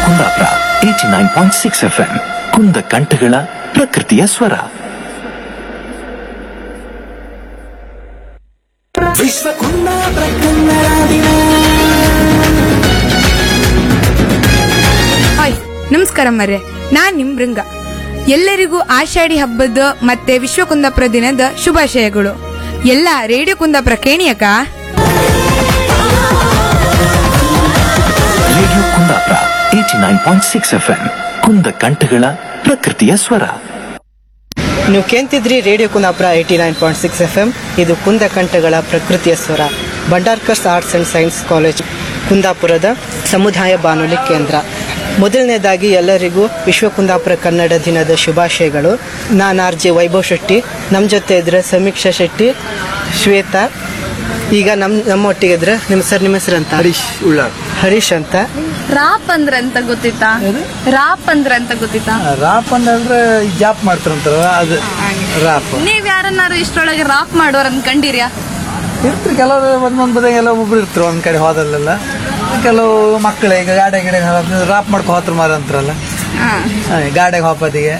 Kundapura eighty nine point six F M ಕುಂದ ಕಂಠಗಳ ಪ್ರಕೃತಿಯ ಸ್ವರ ವಿಶ್ವ ಕುಂದಾಪುರ ಕನ್ನಡ ದಿನ ಹಾಯ್ ನಮಸ್ಕಾರ ಮರ್ರೆ ನಾನ್ ನಿಮ್ ಬೃಂಗ ಎಲ್ಲರಿಗೂ ಆಷಾಢಿ ಹಬ್ಬದ ಮತ್ತೆ ವಿಶ್ವ ಕುಂದಾಪುರ ದಿನದ ಶುಭಾಶಯಗಳು ಎಲ್ಲ ರೇಡಿಯೋ ಕುಂದಾಪುರ ಕೇಣಿಯಕ radio Kundapura eighty nine point six F M ಕುಂದ ಕಂಠಗಳ ಪ್ರಕೃತಿಯ ಸ್ವರ ನೀವು ಕೇಂತಿದ್ರಿ radio Kundapura eighty nine point six F M ಇದು ಕುಂದ ಕಂಠಗಳ ಪ್ರಕೃತಿಯ ಸ್ವರ Bhandarkars arts and science college ಕುಂದಾಪುರದ ಸಮುದಾಯ ಬಾನುಲಿ ಕೇಂದ್ರ ಮೊದಲನೇದಾಗಿ ಎಲ್ಲರಿಗೂ ವಿಶ್ವ ಕುಂದಾಪುರ ಕನ್ನಡ ದಿನದ ಶುಭಾಶಯಗಳು ನಾನು ಆರ್ ಜೆ ವೈಭವ್ ಶೆಟ್ಟಿ ನಮ್ಮ ಜೊತೆ ಇದ್ರೆ ಸಮೀಕ್ಷಾ ಶೆಟ್ಟಿ ಶ್ವೇತಾ ಈಗ ನಮ್ಮ ನಮ್ಮೊಟ್ಟಿಗೆ ಇದ್ರೆ ನಿಮ್ಮ ಸರ್ ನಿಮ್ಮ ಹೆಸರು ಅಂತ ಹರೀಶ್ ಉಳ್ಳಾಳ್ ಹರೀಶ್ ಅಂತ ರಾಪ್ ಅಂದ್ರೆ ಅಂತ ಗೊತ್ತಿತ್ತಾ ರಾಪ್ ಅಂದ್ರೆ ಅಂತ ಗೊತ್ತಿತ್ತಾ ರಾಪ್ ಅಂದ್ರೆ ಈ ಜಾಪ್ ಮಾಡ್ತಾರಂತಾರ ಅದು ರಾಪ್ ನೀವ್ ಯಾರನ್ನಾರು ಇಷ್ಟರೊಳಗೆ ರಾಪ್ ಮಾಡೋರ್ ಅನ್ಕೊಂಡಿರ್ಯಾ ಇರ್ತಾರೆ ಕೆಲವರು ಒಂದೊಂದು ಬದ ಎಲ್ಲ ಒಬ್ರು ಇರ್ತಾರೆ ಒಂದ್ ಕಡೆ ಹೋದಲ್ಲೆಲ್ಲ ಕೆಲವು ಮಕ್ಕಳು ಈಗ ಗಾಡಿ ಗಿಡ ರಾಪ್ ಮಾಡ್ಕೊ ಹೋತ್ರ ಮಾರ ಅಂತಾರಲ್ಲ ಹಾಗೆ ಗಾಡಿಗೆ ಹೋಪದಿಗೆ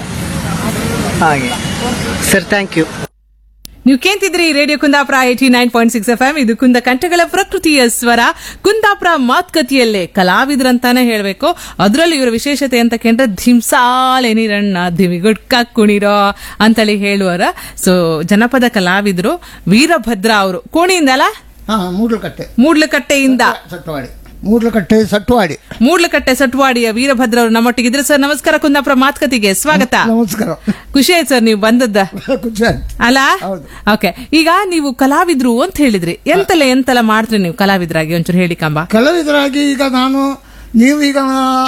ಹಾಗೆ ಸರ್ ಥ್ಯಾಂಕ್ ಯು ನೀವು ಕೇಂತಿದ್ರಿ radio Kundapura eighty nine point six F M ಇದು ಕುಂದ ಕಂಠಗಳ ಪ್ರಕೃತಿಯ ಸ್ವರ ಕುಂದಾಪುರ ಮಾತುಕತೆಯಲ್ಲೇ ಕಲಾವಿದ್ರಂತಾನೆ ಹೇಳ್ಬೇಕು ಅದರಲ್ಲಿ ಇವರ ವಿಶೇಷತೆ ಅಂತ ಕೇಂದ್ರ ಧಿಂಸಾಲೆನಿರಣ್ಣ ದಿವಿಗುಡ್ಕ ಕುಣಿರೋ ಅಂತೇಳಿ ಹೇಳುವರ ಸೊ ಜನಪದ ಕಲಾವಿದರು ವೀರಭದ್ರ ಅವರು ಕೋಣಿಯಿಂದಲ್ಲ ಹಾ ಮೂಡ್ಲಕಟ್ಟೆ ಮೂಡ್ಲಕಟ್ಟೆಯಿಂದ ಸಟ್ವಾಡಿ ಮೂಡ್ಲಕಟ್ಟೆ ಸಟ್ವಾಡಿ ಮೂಡ್ಲಕಟ್ಟೆ ಸಟ್ವಾಡಿಯ ವೀರಭದ್ರ ಅವರು ನಮ್ಮೊಟ್ಟಿಗಿದ್ರೆ ಸರ್ ನಮಸ್ಕಾರ ಕುಂದಾಪುರ ಮಾತುಕತೆಗೆ ಸ್ವಾಗತ ನಮಸ್ಕಾರ ಖುಷಿ ಆಯ್ತು ಸರ್ ನೀವು ಬಂದದ್ದ ಖುಷಿ ಆಯ್ತು. ಅಲ್ಲ ಹೌದು. ಓಕೆ ಈಗ ನೀವು ಕಲಾವಿದ್ರು ಅಂತ ಹೇಳಿದ್ರಿ ಎಂತೆಲ್ಲ ಎಂತೆಲ್ಲ ಮಾಡ್ತೀರಿ ನೀವು ಕಲಾವಿದರಾಗಿ ಒಂಚೂರು ಹೇಳಿ ಕಂಬ ಕಲಾವಿದರಾಗಿ ಈಗ ನಾನು ನೀವು ಈಗ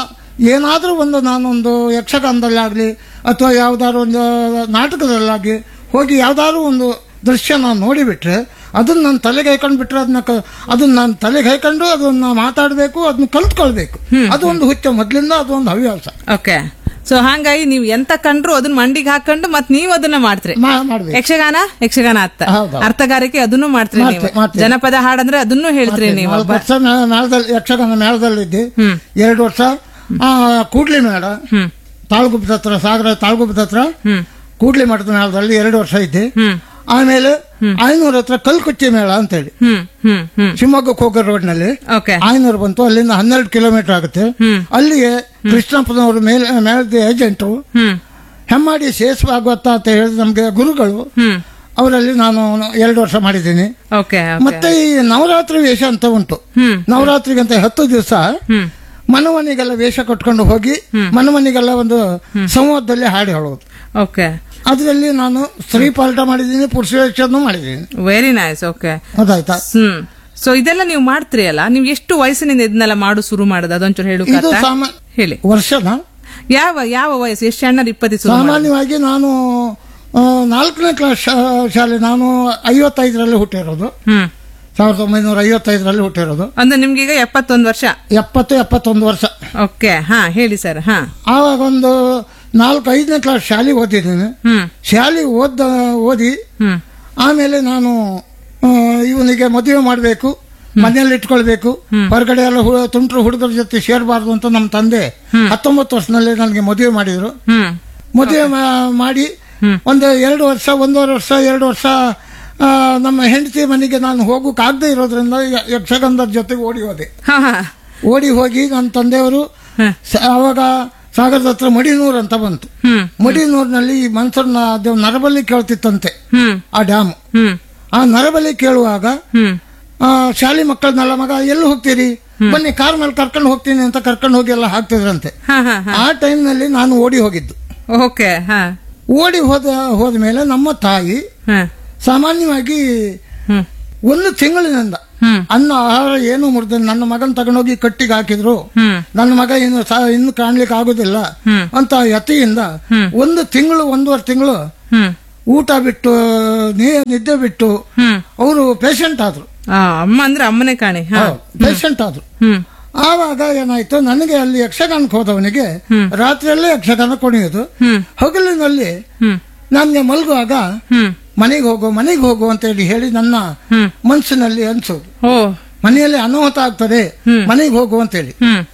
ಏನಾದರೂ ಒಂದು ನಾನೊಂದು ಯಕ್ಷಗಾನದಲ್ಲಾಗಲಿ ಅಥವಾ ಯಾವ್ದಾದ್ರು ಒಂದು ನಾಟಕದಲ್ಲಾಗಿ ಹೋಗಿ ಯಾವ್ದಾದ್ರು ಒಂದು ದೃಶ್ಯ ನಾನು ನೋಡಿಬಿಟ್ರೆ ಅದನ್ನ ನಾನು ತಲೆಗೆ ಹಾಕೊಂಡು ಬಿಟ್ರೆ ಅದನ್ನ ಕ- ಅದನ್ನ ನಾನು ತಲೆಗೆ ಹಾಕೊಂಡು ಅದನ್ನ ಮಾತಾಡಬೇಕು ಅದನ್ನ ಕಲ್ತ್ಕೊಳ್ಬೇಕು ಅದು ಒಂದು ಹುಚ್ಚ ಮೊದಲಿಂದ ಅದು ಒಂದು ಹವ್ಯಾಸ ಓಕೆ ಸೊ ಹಂಗಾಗಿ ನೀವು ಎಂತ ಕಂಡ್ರು ಅದನ್ನ ಮಂಡಿಗೆ ಹಾಕೊಂಡು ಮತ್ ನೀವು ಅದನ್ನ ಮಾಡ್ತೀರಿ ಮಾ- ಮಾಡ್ಬೇಕು ಯಕ್ಷಗಾನ ಯಕ್ಷಗಾನ ಅತ್ತ ಹೌದು. ಅರ್ಥಗಾರಿಕೆ ಅದನ್ನು ಮಾಡ್ತೀರಿ ನೀವು ಮಾಡ್ತೆ- ಮಾಡ್ತೀನಿ. ಜನಪದ ಹಾಡಂದ್ರೆ ಅದನ್ನು ಹೇಳ್ತೀರಿ ನೀವು ನಾಲ್ಕು ವರ್ಷ ಮೇ- ಮೇಳದಲ್ಲಿ ಯಕ್ಷಗಾನ ಮೇಳದಲ್ಲಿದ್ದೆ ಹ್ಮ್. ಎರಡು ವರ್ಷ ಆ, ಕೂಡ್ಲಿ ಮೇಳ ಹ್ಮ್ ತಾಳ್ಗುಪ್ಪದ ಹತ್ರ ಸಾಗರ ತಾಳ್ಗುಪ್ಪದ ಹತ್ರ ಹ್ಮ್ ಕೂಡ್ಲಿ ಮಠದ ಮೇಳದಲ್ಲಿ ಎರಡು ವರ್ಷ ಇದ್ದೆ ಹ್ಮ್ ಆಮೇಲೆ ಆಯ್ನೂರ ಹತ್ರ ಕಲ್ಕುಚ್ಚಿ ಮೇಳ ಅಂತ ಹೇಳಿ ಹ್ಮ್ ಹ್ಮ್ ಹ್ಮ್ ಶಿವಮೊಗ್ಗಕ್ಕೆ ಹೋಗೋ ರೋಡ್ ನಲ್ಲಿ ಓಕೆ ಆಯ್ನೂರು ಬಂತು ಅಲ್ಲಿಂದ ಹನ್ನೆರಡು ಕಿಲೋಮೀಟರ್ ಆಗುತ್ತೆ ಹ್ಮ್. ಅಲ್ಲಿಗೆ ಕೃಷ್ಣಪ್ಪನವರು ಮೇಲ್ ಮೇಳದ ಏಜೆಂಟು ಹ್ಮ್ ಹೆಮ್ಮಾಡಿ ಶೇಷ ಭಾಗವತ ಅಂತ ಹೇಳಿ ನಮ್ಗೆ ಗುರುಗಳು ಹ್ಮ್ ಅವರಲ್ಲಿ ನಾನು ಎರಡು ವರ್ಷ ಮಾಡಿದ್ದೀನಿ ಓಕೆ ಮತ್ತೆ ಈ ನವರಾತ್ರಿ ವೇಷ ಅಂತ ಉಂಟು ಹ್ಮ್ ನವರಾತ್ರಿಗಂತ ಹತ್ತು ದಿವಸ ಹ್ಮ್ ಮನವನಿಗೆಲ್ಲ ವೇಷ ಕಟ್ಕೊಂಡು ಹೋಗಿ ಮನವನಿಗೆಲ್ಲ ಒಂದು ಸಂವಾದದಲ್ಲಿ ಹಾಡು ಹೇಳೋದು ಓಕೆ ಅದರಲ್ಲಿ ನಾನು ಸ್ತ್ರೀ ಪಾಲ್ಟ ಮಾಡಿದ್ದೀನಿ ಪುರುಷ ವೇಷನೂ ಮಾಡಿದ್ದೀನಿ ವೆರಿ ನೈಸ್ ಓಕೆ ಗೊತ್ತಾಯ್ತಾ ಹ್ಮ್ ಸೊ ಇದೆಲ್ಲ ನೀವು ಮಾಡ್ತೀರಿ ಅಲ್ಲ ನೀವು ಎಷ್ಟು ವಯಸ್ಸಿನಿಂದ ಇದನ್ನೆಲ್ಲ ಮಾಡು ಶುರು ಮಾಡೋದು ಅದೊಂಚೂರು ಹೇಳು ಇದು ಕಾಂತ? ಸಾಮಾ- ಹೇಳಿ ವರ್ಷನ ಯಾವ ಯಾವ ವಯಸ್ಸು ಎಷ್ಟು ಸಣ್ಣ ಇಪ್ಪತ್ತು ಶುರು ಮಾಡೋದು? ಸಾಮಾನ್ಯವಾಗಿ ನಾನು ಆ, ನಾಲ್ಕನೇ ಕ್ಲಾಸ್ ಶಾ- ಶಾಲೆ ನಾನು ಐವತ್ತೈದರಲ್ಲಿ ಹುಟ್ಟಿರೋದು ಹ್ಮ್ ಸಾವಿರದ ಒಂಬೈನೂರ ಐವತ್ತೈದರಲ್ಲಿ ಹುಟ್ಟಿರೋದು ಅಂದ್ರೆ ನಿಮ್ಗೆ ಈಗ ಎಪ್ಪತ್ತೊಂದು ವರ್ಷ ಎಪ್ಪತ್ತು ಎಪ್ಪತ್ತೊಂದು ವರ್ಷ ಓಕೆ ಹಾ ಹೇಳಿ ಸರ್ ಹಾ ಆವಾಗ ಒಂದು ನಾಲ್ಕು ಐದನೇ ಕ್ಲಾಸ್ ಶಾಲೆಗೆ ಓದಿದ್ದೀನಿ ಹ್ಮ್ ಶಾಲೆಗೆ ಓದ ಓದಿ ಹ್ಮ್ ಆಮೇಲೆ ನಾನು ಆ, ಇವನಿಗೆ ಮದುವೆ ಮಾಡಬೇಕು ಮನೆಯಲ್ಲಿ ಇಟ್ಕೊಳ್ಬೇಕು ಹೊರಗಡೆ ಎಲ್ಲ ಹು- ತುಂಟ್ರು ಹುಡುಗರ ಜೊತೆ ಸೇರಬಾರ್ದು ಅಂತ ನಮ್ಮ ತಂದೆ ಹತ್ತೊಂಬತ್ತು ವರ್ಷದಲ್ಲಿ ನನಗೆ ಮದುವೆ ಮಾಡಿದ್ರು ಹ್ಮ್ ಮದುವೆ ಮಾ- ಮಾಡಿ ಒಂದು ಎರಡು ವರ್ಷ ಒಂದೂವರೆ ವರ್ಷ ಎರಡು ವರ್ಷ ಆ, ನಮ್ಮ ಹೆಂಡತಿ ಮನೆಗೆ ನಾನು ಹೋಗೋಕೆ ಆಗದೆ ಇರೋದ್ರಿಂದ ಯ- ಯಕ್ಷಗಾನದ ಜೊತೆಗೆ ಓಡಿ ಹೋದೆ ಹಾ ಹಾ ಓಡಿ ಹೋಗಿ ನನ್ನ ತಂದೆಯವರು ಹ್ಮ್. ಸ- ಆವಾಗ ಸಾಗರದ ಹತ್ರ ಮಡಿನೂರ್ ಅಂತ ಬಂತು ಹ್ಮ್ ಮಡಿನೂರಿನಲ್ಲಿ ಈ ಮನ್ಸೂರ್ನ ಅದು ನರಬಲಿ ಕೇಳ್ತಿತ್ತಂತೆ ಹ್ಮ್ ಆ ಡ್ಯಾಮ್ ಹ್ಮ್ ಆ ನರಬಲಿ ಕೇಳುವಾಗ ಹ್ಮ್ ಆ, ಶಾಲೆ ಮಕ್ಕಳನ್ನೆಲ್ಲ ಮಗ ಎಲ್ಲಿ ಹೋಗ್ತೀರಿ ಬನ್ನಿ ಕಾರ್ ಮೇಲೆ ಕರ್ಕೊಂಡು ಹೋಗ್ತೀನಿ ಅಂತ ಕರ್ಕೊಂಡು ಹೋಗಿ ಎಲ್ಲ ಹಾಕ್ತಿದ್ರಂತೆ ಹಾ ಹಾ ಹಾ ಆ ಟೈಮ್ನಲ್ಲಿ ನಾನು ಓಡಿ ಹೋಗಿದ್ದು ಓಕೆ ಹಾ ಓಡಿ ಹೋದ ಹೋದ್ಮೇಲೆ ನಮ್ಮ ತಾಯಿ ಹಾ ಸಾಮಾನ್ಯವಾಗಿ ಹ್ಮ್ ಒಂದು ತಿಂಗಳಿನಿಂದ ಹ್ಮ್ ಅನ್ನ ಆಹಾರ ಏನು ಮುರಿದ ನನ್ನ ಮಗನ್ ತಗೊಂಡೋಗಿ ಕಟ್ಟಿಗೆ ಹಾಕಿದ್ರು ಹ್ಮ್ ನನ್ನ ಮಗ ಇನ್ನು ಸಾ- ಇನ್ನು ಕಾಣ್ಲಿಕ್ಕೆ ಆಗುದಿಲ್ಲ ಹ್ಮ್. ಅಂತ ಯತಿಯಿಂದ ಒಂದು ತಿಂಗಳು ಒಂದೂವರೆ ತಿಂಗಳು ಹ್ಮ್ ಊಟ ಬಿಟ್ಟು ನೀ- ನಿದ್ದೆ ಬಿಟ್ಟು ಹ್ಮ್ ಅವರು ಪೇಷಂಟ್ ಆದ್ರು ಆ ಅಮ್ಮ ಅಂದ್ರೆ ಅಮ್ಮನೇ ಕಾಣಿ ಹಾ ಪೇಷಂಟ್ ಆದ್ರು ಹ್ಮ್ ಆವಾಗ ಏನಾಯ್ತು ನನಗೆ ಅಲ್ಲಿ ಯಕ್ಷಗಾನಕ್ಕೆ ಹೋದವನಿಗೆ ರಾತ್ರಿಯಲ್ಲೇ ಯಕ್ಷಗಾನ ಕುಣಿಯೋದು ಹ್ಮ್ ಹಗಲಿನಲ್ಲಿ ಹ್ಮ್ ನನಗೆ ಮಲಗುವಾಗ ಹ್ಮ್ ಮನೆಗೆ ಹೋಗು ಮನೆಗೆ ಹೋಗು ಅಂತ ಹೇಳಿ ಹೇಳಿ ನನ್ನ ಹ್ಮ್. ಮನಸ್ಸಿನಲ್ಲಿ ಅನ್ಸೋದು ಓ ಮನೆಯಲ್ಲಿ ಅನಾಹುತ ಆಗ್ತದೆ ಮನೆಗೆ ಹೋಗು ಅಂತ ಹೇಳಿ ಹ್ಮ್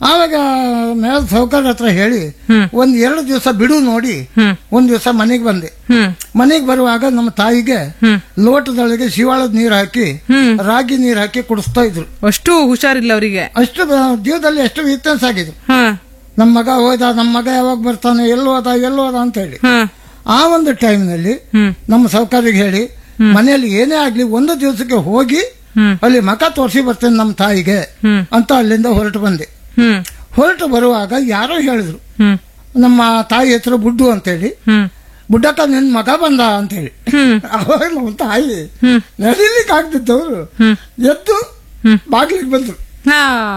ಆವಾಗ ಮೇಲ್ ಸೌಕರ್ಯ ಹತ್ರ ಹೇಳಿ ಒಂದ್ ಎರಡು ದಿವಸ ಬಿಡು ನೋಡಿ ಒಂದ್ ದಿವಸ ಮನೆಗೆ ಬಂದೆ ಹ್ಮ್ ಮನೆಗೆ ಬರುವಾಗ ನಮ್ಮ ತಾಯಿಗೆ ಲೋಟದೊಳಗೆ ಶಿವಾಳದ ನೀರು ಹಾಕಿ ರಾಗಿ ನೀರು ಹಾಕಿ ಕುಡಿಸ್ತಾ ಇದ್ರು ಅಷ್ಟು ಹುಷಾರಿಲ್ಲ ಅವರಿಗೆ ಅಷ್ಟು ಬ- ಜೀವದಲ್ಲಿ ಎಷ್ಟು ವ್ಯತ್ಯಾಸ ಆಗಿದೆ ಹಾ ನಮ್ಮ ಮಗ ಹೋದ ನಮ್ಮ ಮಗ ಯಾವಾಗ ಬರ್ತಾನೆ ಎಲ್ಲೋ ಹೋದ ಎಲ್ಲೋ ಹೋದ ಅಂತ ಹೇಳಿ ಹಾ ಆ ಒಂದು ಟೈಮ್ನಲ್ಲಿ ಹ್ಮ್ ನಮ್ಮ ಸೌಕರ್ಯಗೆ ಹೇಳಿ ಮನೆಯಲ್ಲಿ ಏನೇ ಆಗ್ಲಿ ಒಂದು ದಿವಸಕ್ಕೆ ಹೋಗಿ ಹ್ಮ್. ಅಲ್ಲಿ ಮಕ ತೋರಿಸಿ ಬರ್ತೇನೆ ನಮ್ಮ ತಾಯಿಗೆ ಹ್ಮ್. ಅಂತ ಅಲ್ಲಿಂದ ಹೊರಟು ಬಂದೆ ಹ್ಮ್ ಹೊರಟು ಬರುವಾಗ ಯಾರೋ ಹೇಳಿದ್ರು ಹ್ಮ್ ನಮ್ಮ ತಾಯಿ ಹೆಸರು ಬುಡ್ಡು ಅಂತೇಳಿ ಹ್ಮ್ ಬುಡ್ಡಕ್ಕ ನಿನ್ ಮಗ ಬಂದ ಅಂತೇಳಿ ಹ್ಮ್. ಅವಾಗ ನಮ್ಮ ತಾಯಿ ಹ್ಮ್. ನಡಿಲಿಕ್ಕೆ ಆಗ್ತಿದ್ದವ್ರು ಹ್ಮ್. ಎದ್ದು ಬಾಗ್ಲಿಗೆ ಬಂದ್ರು ಹಾ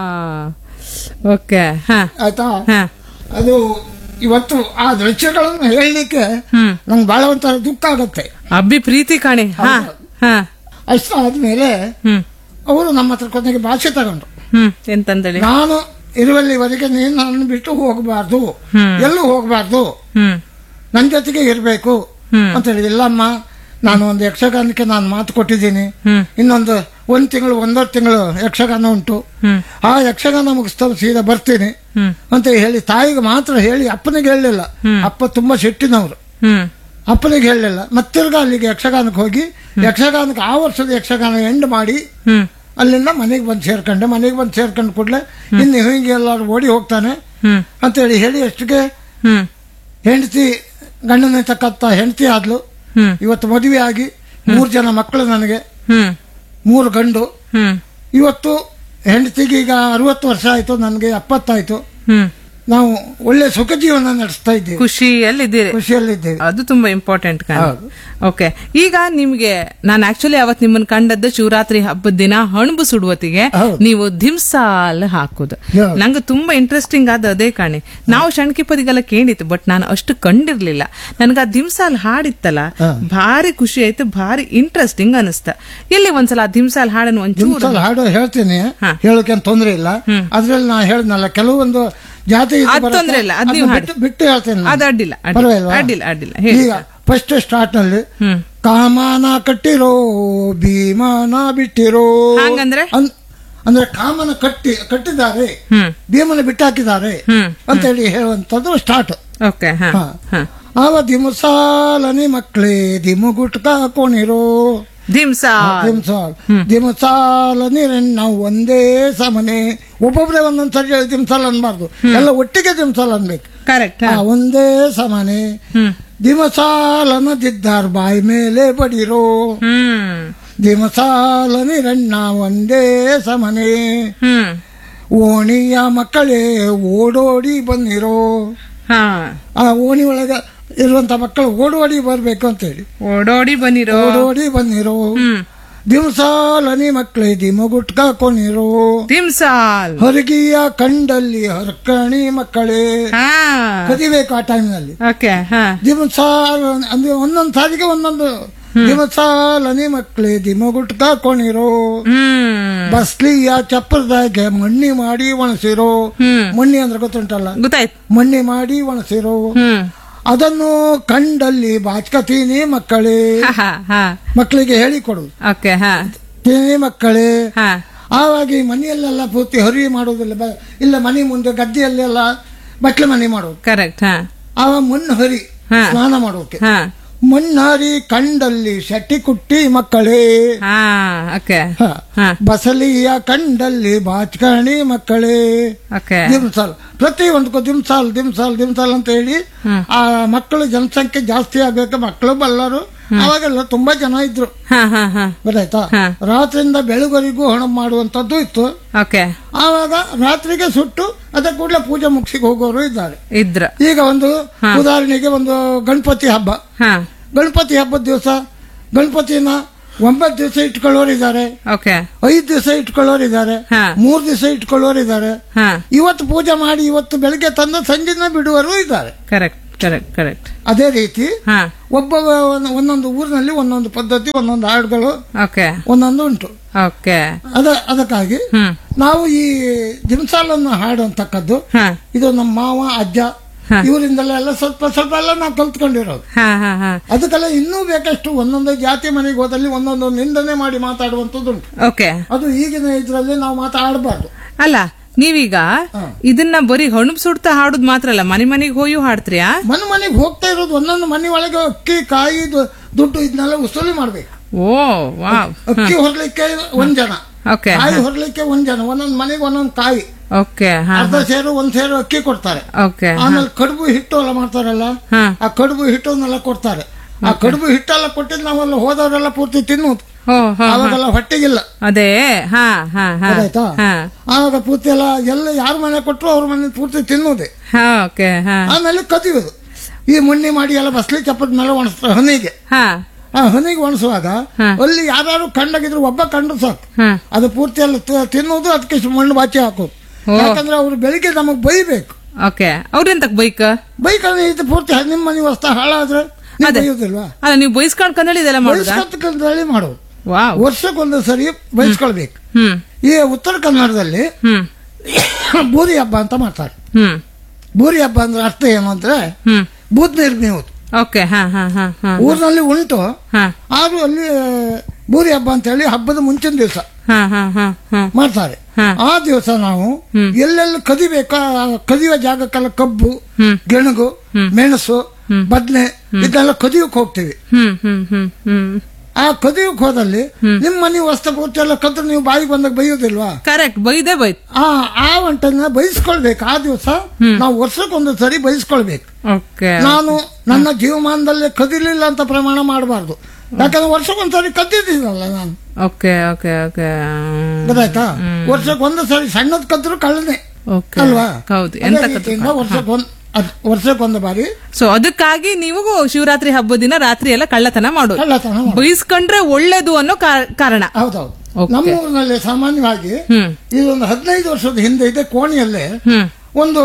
ಓಕೆ ಹಾ ಆಯ್ತಾ ಹಾ ಅದು ಇವತ್ತು ಆ ದೃಶ್ಯಗಳನ್ನು ಹೇಳಲಿಕ್ಕೆ ಹ್ಮ್. ನಂಗೆ ಬಹಳ ಒಂಥರ ದುಃಖ ಆಗತ್ತೆ ಅಬ್ಬಿ ಪ್ರೀತಿ ಕಾಣಿ ಹಾ ಹಾ ಅಷ್ಟು ಆದ್ಮೇಲೆ ಹ್ಮ್ ಅವರು ನಮ್ಮ ಹತ್ರ ಕೊನೆಗೆ ಭಾಷೆ ತಗೊಂಡ್ರು ಹ್ಮ್ ಎಂತಂದೇಳಿ ನಾನು ಇರುವಲ್ಲಿವರೆಗೆ ನೀನು ನನ್ನ ಬಿಟ್ಟು ಹೋಗಬಾರ್ದು ಎಲ್ಲೂ ಹೋಗಬಾರ್ದು ಹ್ಮ್ ನನ್ನ ಜೊತೆಗೆ ಇರಬೇಕು ಅಂತ ಹೇಳಿ ಇಲ್ಲಮ್ಮ ನಾನು ಒಂದು ಯಕ್ಷಗಾನಕ್ಕೆ ನಾನು ಮಾತು ಕೊಟ್ಟಿದ್ದೀನಿ ಇನ್ನೊಂದು ಒಂದ್ ತಿಂಗಳು ಒಂದೂವರೆ ತಿಂಗಳು ಯಕ್ಷಗಾನ ಉಂಟು ಆ ಯಕ್ಷಗಾನ ಮುಗಿಸ್ತಾ ಸೀದಾ ಬರ್ತೀನಿ ಅಂತ ಹೇಳಿ ತಾಯಿಗೆ ಮಾತ್ರ ಹೇಳಿ ಅಪ್ಪನಿಗೆ ಹೇಳಲಿಲ್ಲ ಅಪ್ಪ ತುಂಬಾ ಸಿಟ್ಟಿನವರು ಹ್ಮ್ ಅಪ್ಪನಿಗೆ ಹೇಳಲಿಲ್ಲ ಮತ್ತಿರ್ಗ ಅಲ್ಲಿಗೆ ಯಕ್ಷಗಾನಕ್ಕೆ ಹೋಗಿ ಯಕ್ಷಗಾನಕ್ಕೆ ಆ ವರ್ಷದ ಯಕ್ಷಗಾನ ಎಂಡ್ ಮಾಡಿ ಹ್ಮ್ ಅಲ್ಲಿಂದ ಮನೆಗೆ ಬಂದು ಸೇರ್ಕೊಂಡೆ ಮನೆಗೆ ಬಂದು ಸೇರ್ಕೊಂಡ್ ಕೂಡಲೇ ಇನ್ನು ಹಿಂಗೆ ಎಲ್ಲರೂ ಓಡಿ ಹೋಗ್ತಾನೆ ಹ್ಮ್ ಅಂತೇಳಿ ಹೇಳಿ ಅಷ್ಟಿಗೆ ಹ್ಮ್ ಹೆಂಡತಿ ಗಂಡನ ತಕ್ಕತ್ತ ಹೆಂಡತಿ ಆದ್ಲು ಹ್ಮ್ ಇವತ್ತು ಮದುವೆ ಆಗಿ ಮೂರು ಜನ ಮಕ್ಕಳು ನನಗೆ ಹ್ಮ್ ಮೂರು ಗಂಡು ಹ್ಮ್ ಇವತ್ತು ಹೆಂಡತಿಗೆ ಈಗ ಅರವತ್ತು ವರ್ಷ ಆಯ್ತು ನನಗೆ ಎಪ್ಪತ್ತಾಯ್ತು ಹ್ಮ್ ನಾವು ಒಳ್ಳೆ ಸುಖ ಜೀವನ ನಡೆಸ್ತಾ ಇದ್ದೇವೆ ಖುಷಿಯಲ್ಲಿದ್ದೀರಿ ಖುಷಿಯಲ್ಲಿದ್ದೇವೆ ಅದು ತುಂಬಾ ಇಂಪಾರ್ಟೆಂಟ್ ಹೌದು. ಓಕೆ ಈಗ ನಿಮ್ಗೆ ನಾನು ಆಕ್ಚುಲಿ ಅವತ್ ನಿಮ್ಮನ್ನ ಕಂಡದ್ದು ಶಿವರಾತ್ರಿ ಹಬ್ಬದ ದಿನ ಹಣಬು ಸುಡುವತ್ತಿಗೆ ಹೌದು. ನೀವು ಧಿಮ್ಸಾಲ್ ಹಾಕುದು ಹೌದು. ನಂಗೆ ತುಂಬಾ ಇಂಟ್ರೆಸ್ಟಿಂಗ್ ಆದ ಅದೇ ಕಾಣಿ ನಾವು ಶಣ್ಕಿಪದಿಗೆಲ್ಲ ಕೇಳಿತ್ತು ಬಟ್ ನಾನು ಅಷ್ಟು ಕಂಡಿರ್ಲಿಲ್ಲ ನನ್ಗೆ ಆ ಧಿಮ್ಸಾಲ್ ಹಾಡಿತ್ತಲ್ಲ ಭಾರಿ ಖುಷಿ ಆಯ್ತು ಭಾರಿ ಇಂಟ್ರೆಸ್ಟಿಂಗ್ ಅನಿಸ್ತ ಎಲ್ಲಿ ಒಂದ್ಸಲ ಆ ಧಿಮ್ಸಾಲ್ ಹಾಡನ್ನು ಒಂಚೂರು ನಿಮ್ಸಲ ಹಾಡು ಹೇಳ್ತೀನಿ ಹಾ. ಹೇಳೋಕೆ ತೊಂದ್ರೆ ಇಲ್ಲ ಅದ್ರಲ್ಲಿ ನಾ ಹೇಳ್ದಲ್ಲ ಕೆಲವೊಂದು ಜಾತಿ ಇದು ಅದ್ ಬರುತ್ತೆ. ತೊಂದ್ರೆ ಇಲ್ಲ, ಅದ್ ಅದ್ನ ನೀವು ಹಾಡಿ. ಬಿಟ್ಟು- ಬಿಟ್ಟು ಹೇಳ್ತೇನೆ ನಾನು. ಅದು ಅಡ್ಡಿಲ್ಲ, ಅಡ್ಡಿಲ್ಲ, ಪರವಾಗಿಲ್ವಾ? ಅಡ್ಡಿಲ್ಲ, ಅಡ್ಡಿಲ್ಲ, ಹೇಳಿ ಈಗ ಫಸ್ಟ್ ಸ್ಟಾರ್ಟ್ ನಲ್ಲಿ ಹ್ಮ್. ಕಾಮನ ಕಟ್ಟಿರೋ ಭೀಮನ ಬಿಟ್ಟಿರೋ ಹಾಗಂದ್ರೆ? ಅನ್- ಅಂದ್ರೆ ಕಾಮನ ಕಟ್ಟಿ ಕಟ್ಟಿದ್ದಾರೆ ಹ್ಮ್ ಭೀಮನ ಬಿಟ್ಟಾಕಿದ್ದಾರೆ ಹ್ಮ್. ಅಂತ ಹೇಳಿ ಹೇಳುವಂತದ್ದು ಸ್ಟಾರ್ಟ್ ಓಕೆ ಹಾ ಹಾ. ಹಾ ಆವ ದಿಮಸಾಲನಿ ಮಕ್ಕಳೇ ದಿಮು ಗುಟ್ಕ ಹಾಕೊಂಡಿರೋ ಧಿಮ್ಸಾಲ್ ದಿಮ್ಸಾಲ್ ದಿಮಸಾಲನಿ ನಾವು ಒಂದೇ ಸಮನೆ ಒಬ್ಬೊಬ್ರೆ ಒಂದೊಂದ್ ಸರಿ ಹೇಳಿ ದಿಮ್ಸಾಲ್ ಅನ್ಬಾರ್ದು ಎಲ್ಲ ಒಟ್ಟಿಗೆ ದಿಮ್ಸಾಲ್ ಅನ್ಬೇಕು ಕರೆಕ್ಟ್ ಆ, ಒಂದೇ ಸಮನೆ ಹ್ಮ್ ದಿಮಸಾಲನದಿದ್ದಾರ್ ಬಾಯಿ ಮೇಲೆ ಬಡಿರೋ ಹ್ಮ್ ದಿಮಸಾಲನಿರಣ್ಣ ಒಂದೇ ಸಮನೆ ಹ್ಮ್ ಓಣಿಯ ಮಕ್ಕಳೇ ಓಡೋಡಿ ಬಂದಿರೋ ಹಾ ಆ ಓಣಿ ಒಳಗ ಇರುವಂತ ಮಕ್ಕಳು ಓಡೋಡಿ ಬರ್ಬೇಕು ಅಂತ ಹೇಳಿ ಓಡೋಡಿ ಬನ್ನಿರೋ ಓಡೋಡಿ ಬಂದಿರೋ ಹ್ಮ್ ದಿವಸಾಲನಿ ಮಕ್ಕಳೇ ದಿಮಗುಟ್ಕ ಕೊನಿರೋ ದಿಮ್ಸಾಲ್ ಹೊರಗಿಯ ಕಂಡಲ್ಲಿ ಹರ್ಕಣಿ ಮಕ್ಕಳೇ ಹಾ ಕದಿಬೇಕು ಆ ಟೈಮ್ನಲ್ಲಿ ಓಕೆ ಹಾ ದಿಮಸಾಲ ಅಂದ್ರೆ ಒಂದೊಂದು ಸಾಲಿಗೆ ಒಂದೊಂದು ದಿಮಸಾಲನಿ ಮಕ್ಕಳೇ ದಿಮಗುಟ್ಕ ಕೊಣಿರೋ ಹ್ಮ್ ಬಸ್ಲಿಯ ಚಪ್ಪರದಾಗೆ ಮಣ್ಣಿ ಮಾಡಿ ಒಣಸಿರೋ ಮಣ್ಣಿ ಅಂದ್ರೆ ಗೊತ್ತುಂಟಲ್ಲ ಗೊತ್ತಾಯ್ತು ಮಣ್ಣಿ ಮಾಡಿ ಒಣಸಿರೋ ಹ್ಮ್ ಅದನ್ನು ಕಂಡಲ್ಲಿ ಬಾಚ್ಕತೀನಿ ಮಕ್ಕಳೇ ಹಾ ಹಾ ಹಾ ಮಕ್ಕಳಿಗೆ ಹೇಳಿಕೊಡು ಓಕೆ ಹಾ ತೀನಿ ಮಕ್ಕಳೇ ಹಾ ಆವಾಗ ಈ ಮನೆಯಲ್ಲೆಲ್ಲ ಪೂರ್ತಿ ಹರಿ ಮಾಡೋದಿಲ್ಲ ಬ- ಇಲ್ಲ ಮನೆ ಮುಂದೆ ಗದ್ದೆಯಲ್ಲೆಲ್ಲ ಬಟ್ಲೆ ಮನೆ ಮಾಡೋದು ಕರೆಕ್ಟ್ ಹಾ ಆವ ಮಣ್ಣು ಹರಿ ಹಾ. ಸ್ನಾನ ಮಾಡೋಕೆ ಹಾ ಮಣ್ಣು ಹರಿ ಕಂಡಲ್ಲಿ ಶೆಟ್ಟಿ ಕುಟ್ಟಿ ಮಕ್ಕಳೇ ಹಾ ಓಕೆ ಹ. ಹಾ ಬಸಲಿಯ ಕಂಡಲ್ಲಿ ಬಾಚ್ಕಣಿ ಮಕ್ಕಳೇ ಓಕೆ ದಿಮ್ಸಾಲ್ ಪ್ರತಿ ಒಂದಕ್ಕೂ ದಿಮ್ಸಾಲ್ ದಿಮ್ಸಾಲ್ ದಿಮ್ಸಾಲ್ ಅಂತ ಹೇಳಿ ಆ ಮಕ್ಕಳು ಜನಸಂಖ್ಯೆ ಜಾಸ್ತಿ ಆಗ್ಬೇಕು ಮಕ್ಕಳು ಬಲ್ಲರು ಅವಾಗೆಲ್ಲ ತುಂಬಾ ಜನ ಇದ್ರು ಹಾ ಹಾ ಹಾ ಗೊತ್ತಾಯ್ತಾ ಹಾ. ರಾತ್ರಿಯಿಂದ ಬೆಳಗರಿಗೂ ಹಣ ಮಾಡುವಂತದ್ದು ಇತ್ತು ಓಕೆ ಆವಾಗ ರಾತ್ರಿಗೆ ಸುಟ್ಟು ಅದ ಕೂಡಲೇ ಪೂಜೆ ಮುಗಿಸಿಗೆ ಹೋಗೋರು ಇದ್ದಾರೆ ಇದ್ರ ಈಗ ಒಂದು ಉದಾಹರಣೆಗೆ ಒಂದು ಗಣಪತಿ ಹಬ್ಬ ಹಾ ಗಣಪತಿ ಹಬ್ಬದ ದಿವಸ ಗಣಪತಿನ ಒಂಬತ್ತು ದಿವಸ ಇಟ್ಕೊಳ್ಳೋರು ಇದ್ದಾರೆ ಓಕೆ ಐದು ದಿವಸ ಇಟ್ಕೊಳ್ಳೋರು ಇದ್ದಾರೆ ಹಾ. ಮೂರ್ ದಿವಸ ಇಟ್ಕೊಳ್ಳೋರು ಇದ್ದಾರೆ ಹಾ ಇವತ್ತು ಪೂಜೆ ಮಾಡಿ ಇವತ್ತು ಬೆಳಿಗ್ಗೆ ತಂದು ಸಂಜೆನ ಬಿಡುವರು ಇದ್ದಾರೆ ಕರೆಕ್ಟ್ ಕರೆಕ್ಟ್ ಕರೆಕ್ಟ್ ಅದೇ ರೀತಿ ಹಾ ಒಬ್ಬ ಒಂದ್- ಒಂದೊಂದು ಊರಿನಲ್ಲಿ ಒಂದೊಂದು ಪದ್ಧತಿ ಒಂದೊಂದು ಹಾಡುಗಳು ಓಕೆ ಒಂದೊಂದು ಉಂಟು ಓಕೆ ಅದ ಅದಕ್ಕಾಗಿ ಹ್ಮ್ ನಾವು ಈ ಜಿಮ್ಸಾಲನ್ನು ಹಾಡುವಂತಕ್ಕದ್ದು ಹಾ ಇದು ನಮ್ಮ ಮಾವ ಅಜ್ಜ ಹಾ. ಇವರಿಂದೆಲ್ಲ ಎಲ್ಲ ಸ್ವಲ್ಪ ಸ್ವಲ್ಪ ಎಲ್ಲ ನಾವು ಕಲ್ತ್ಕೊಂಡಿರೋದು ಹಾ ಹಾ ಹಾ ಅದಕ್ಕೆಲ್ಲ ಇನ್ನೂ ಬೇಕಷ್ಟು ಒಂದೊಂದು ಜಾತಿ ಮನೆಗೆ ಹೋದಲ್ಲಿ ಒಂದೊಂದು ನಿಂದನೆ ಮಾಡಿ ಮಾತಾಡುವಂಥದ್ದು ಉಂಟು ಓಕೆ ಅದು ಈಗಿನ ಇದರಲ್ಲಿ ನಾವು ಮಾತಾಡಬಾರ್ದು ಅಲ್ಲ ನೀವೀಗ ಇದನ್ನ ಬರೀ ಹಣ್ಣು ಸುಡ್ತಾ ಹಾಡುದ್ ಮಾತ್ರ ಅಲ್ಲ ಮನೆ ಮನೆಗೆ ಹೋಯು ಹಾಡ್ತೀರಾ ಮನೆ ಮನೆಗೆ ಹೋಗ್ತಾ ಇರೋದು ಒಂದೊಂದು ಮನೆ ಒಳಗೆ ಅಕ್ಕಿ ಕಾಯಿ ದು- ದುಡ್ಡು ಇದನ್ನೆಲ್ಲ ವಸೂಲಿ ಮಾಡ್ಬೇಕು ಓ ವಾವ್ ಅಕ್ಕಿ ಹೊರಲಿಕ್ಕೆ ಒಂದ್ ಜನ ಓಕೆ ಕಾಯಿ ಹೊರಲಿಕ್ಕೆ ಒಂದ್ ಜನ ಒಂದೊಂದ್ ಮನೆಗೆ ಒಂದೊಂದ್ ಕಾಯಿ ಓಕೆ ಹಾ ಅರ್ಧ ಸೇರು ಒಂದ್ ಸೇರು ಅಕ್ಕಿ ಕೊಡ್ತಾರೆ ಓಕೆ ಆಮೇಲೆ ಕಡುಬು ಹಿಟ್ಟು ಎಲ್ಲ ಮಾಡ್ತಾರಲ್ಲ ಹಾ. ಆ ಕಡುಬು ಹಿಟ್ಟನ್ನೆಲ್ಲ ಕೊಡ್ತಾರೆ ಆ ಕಡುಬು ಹಿಟ್ಟೆಲ್ಲ ಕೊಟ್ಟಿದ್ದು ನಾವೆಲ್ಲ ಹೋದವರೆಲ್ಲ ಪೂರ್ತಿ ತಿನ್ನುವುದು ಓ ಹಾ ಅವಾಗೆಲ್ಲ ಹೊಟ್ಟೆಗಿಲ್ಲ ಅದೇ ಹಾ ಹಾ ಹಾ ಗೊತ್ತಾಯ್ತಾ ಹಾ ಆವಾಗ ಪೂರ್ತಿ ಎಲ್ಲ ಎಲ್ಲ ಯಾರ ಮನೆ ಕೊಟ್ಟರು ಅವ್ರ ಮನೆ ಪೂರ್ತಿ ತಿನ್ನುವುದೇ ಹಾ ಓಕೆ ಹಾ ಆಮೇಲೆ ಕದಿಯೋದು ಈ ಮುನ್ನಿ ಮಾಡಿ ಎಲ್ಲ ಬಸ್ಲಿ ಚಪ್ಪದ ಮೇಲೆ ಒಣಸ್ತಾರೆ ಹನಿಗೆ ಹಾ ಆ ಹನಿಗೆ ಒಣಸುವಾಗ ಹಾ. ಅಲ್ಲಿ ಯಾರು ಕಂಡಾಗಿದ್ರು ಒಬ್ಬ ಕಂಡು ಸಾಕು ಹಾ ಅದು ಪೂರ್ತಿ ಎಲ್ಲ ತ- ತಿನ್ನುವುದು ಅದಕ್ಕೆ ಸು- ಮಣ್ಣು ಬಾಚಿ ಹಾಕೋದು ಓ. ಯಾಕಂದ್ರೆ ಅವ್ರು ಬೆಳಿಗ್ಗೆ ನಮಗ್ ಬೈಬೇಕು ಓಕೆ ಅವ್ರೆಂತಕ್ ಬೈಕ್ ಬೈಕಂದ್ರೆ ಇದು ಪೂರ್ತಿ ನಿಮ್ಮ ಮನೆ ವಸ್ತು ಹಾಳಾದ್ರೆ ನೀವು ಅದೇ. ಬೈಯೋದಿಲ್ವಾ ಅಲ್ಲ ನೀವು ಬೈಸ್ಕೊಂಡ್ ಕನ್ನಡಿ ಇದೆಲ್ಲ ಮಾಡುದಾ ಬೈಸ್ಕೊತಕ್ಕಂಥಲ್ಲಿ ಮಾಡೋದು ವಾವ್ ವರ್ಷಕ್ಕೊಂದು ಸರಿ ಬೈಸ್ಕೊಳ್ಬೇಕು ಹ್ಮ್ ಈ ಉತ್ತರ ಕನ್ನಡದಲ್ಲಿ ಹ್ಮ್ ಬೂರಿ ಹಬ್ಬ ಅಂತ ಮಾಡ್ತಾರೆ ಹ್ಮ್ ಬೂರಿ ಹಬ್ಬ ಅಂದ್ರೆ ಅರ್ಥ ಏನು ಅಂದ್ರೆ ಹ್ಮ್ ಬೂದ್ ನೀರು ಮೇವುದು ಓಕೆ ಹಾ ಹಾ ಹಾ ಹಾ ಊರಿನಲ್ಲಿ ಉಂಟು ಹಾ ಆದ್ರೂ ಅಲ್ಲಿ ಬೂರಿ ಹಬ್ಬ ಅಂತ ಹೇಳಿ ಹಬ್ಬದ ಮುಂಚಿನ ದಿವಸ ಹಾ ಹಾ ಹಾ ಹಾ ಮಾಡ್ತಾರೆ ಹಾ. ಆ ದಿವಸ ನಾವು ಎಲ್ಲೆಲ್ಲಿ ಕದಿಬೇಕಾ ಆ ಕದಿಯುವ ಜಾಗಕ್ಕೆಲ್ಲ ಕಬ್ಬು ಹ್ಮ್. ಗೆಣಗು ಮೆಣಸು ಬದ್ನೆ ಇದೆಲ್ಲ ಕದಿಯಕ್ ಹೋಗ್ತೀವಿ ಹ್ಮ್ ಹ್ಮ್ ಹ್ಮ್ ಹ್ಮ್ ಆ ಕದಿಯಕ್ ಹೋದಲ್ಲಿ ನಿಮ್ಮ ಮನೆ ವಸ್ತು ಪೂರ್ತಿ ಎಲ್ಲ ಕದ್ದು ನೀವು ಬಾಯಿಗೆ ಬಂದಾಗ ಬೈಯೋದಿಲ್ವಾ ಕರೆಕ್ಟ್ ಬೈದೇ ಬೈತ್ ಆ ಆ ಒಂಟನ್ನ ಬಯಸ್ಕೊಳ್ಬೇಕು ಆ ದಿವಸ ನಾವು ವರ್ಷಕ್ಕೊಂದು ಸರಿ ಬಯಸ್ಕೊಳ್ಬೇಕು ಓಕೆ ನಾನು ನನ್ನ ಜೀವಮಾನದಲ್ಲಿ ಕದಿಲಿಲ್ಲ ಅಂತ ಪ್ರಮಾಣ ಮಾಡಬಾರ್ದು ಯಾಕಂದ್ರೆ ವರ್ಷಕ್ಕೊಂದ್ಸರಿ ಕದ್ದಿದ್ದೀನಲ್ಲ ನಾನು ಓಕೆ ಓಕೆ ಓಕೆ ಗೊತ್ತಾಯ್ತಾ ವರ್ಷಕ್ಕೊಂದು ಸರಿ ಸಣ್ಣದ್ ಕದ್ರು ಕಳ್ಳನೆ ಓಕೆ ಅಲ್ವಾ ಹೌದು ಅದೇ ಎಂತ ರೀತಿಯಿಂದ ವರ್ಷಕ್ಕೊಂದ್ ಅದ್- ವರ್ಷಕ್ಕೊಂದು ಬಾರಿ ಸೊ ಅದಕ್ಕಾಗಿ ನೀವು ಶಿವರಾತ್ರಿ ಹಬ್ಬದ ದಿನ ರಾತ್ರಿ ಎಲ್ಲ ಕಳ್ಳತನ ಮಾಡೋದು ಕಳ್ಳತನ ಮಾಡೋದು. ಬೈಸ್ಕೊಂಡ್ರೆ ಒಳ್ಳೇದು ಅನ್ನೋ ಕಾ- ಕಾರಣ ಹೌದೌದು Okay. ನಮ್ಮ ಊರಿನಲ್ಲಿ ಸಾಮಾನ್ಯವಾಗಿ ಹ್ಮ್ ಇದೊಂದು ಹದಿನೈದು ವರ್ಷದ ಹಿಂದೆ ಇದೆ ಕೋಣಿಯಲ್ಲೇ ಹ್ಮ್ ಒಂದು